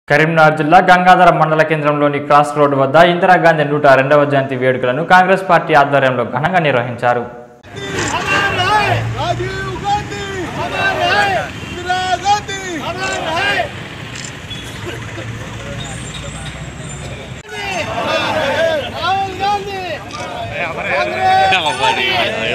కరీంనగర్ జిల్లా గంగాధర మండల కేంద్రంలోని క్రాస్ రోడ్డు వద్ద ఇందిరాగాంధీ నూట రెండవ జయంతి వేడుకలను కాంగ్రెస్ పార్టీ ఆధ్వర్యంలో ఘనంగా నిర్వహించారు हमारा है राजीव गांधी हमारा है इंदिरा गांधी हमारा है राहुल गांधी कांग्रेस